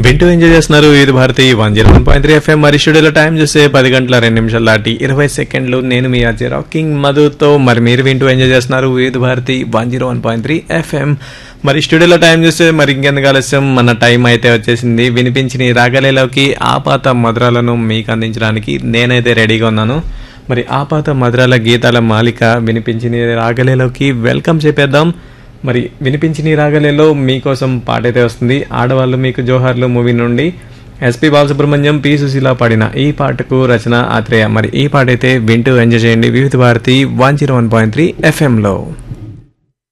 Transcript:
వింటూ ఎంజాయ్ చేస్తున్నారు ఇది Bharati one zero one point three F M మరి స్టూడియోలో టైం చూస్తే పది గంటల రెండు నిమిషాలు దాటి ఇరవై సెకండ్లు నేను మీ అజయ్ రాకింగ్ మధుతో మరి మీరు వింటూ ఎంజాయ్ చేస్తున్నారు ఇది Bharati one zero one point three F M మరి స్టూడియోలో టైం చూస్తే మరి ఇంకెందుకు ఆలస్యం మన టైం అయితే వచ్చేసింది వినిపించిన ఈ రాగలేలోకి ఆపాత మధురాలను మీకు అందించడానికి నేనైతే రెడీగా ఉన్నాను మరి ఆపాత మధురాల గీతాల మాలిక వినిపించిన ఈ రాగలేలోకి వెల్కమ్ చెప్పేద్దాం మరి వినిపించిన రాగలేలో మీకోసం పాట అయితే వస్తుంది ఆడవాళ్ళు మీకు జోహార్లు మూవీ నుండి ఎస్పి బాలసుబ్రహ్మణ్యం పి సుశీల పాడిన ఈ పాటకు రచన ఆత్రేయ మరి ఈ పాట అయితే వింటూ ఎంజాయ్ చేయండి Vividh Bharati one zero one point three ఎఫ్ఎంలో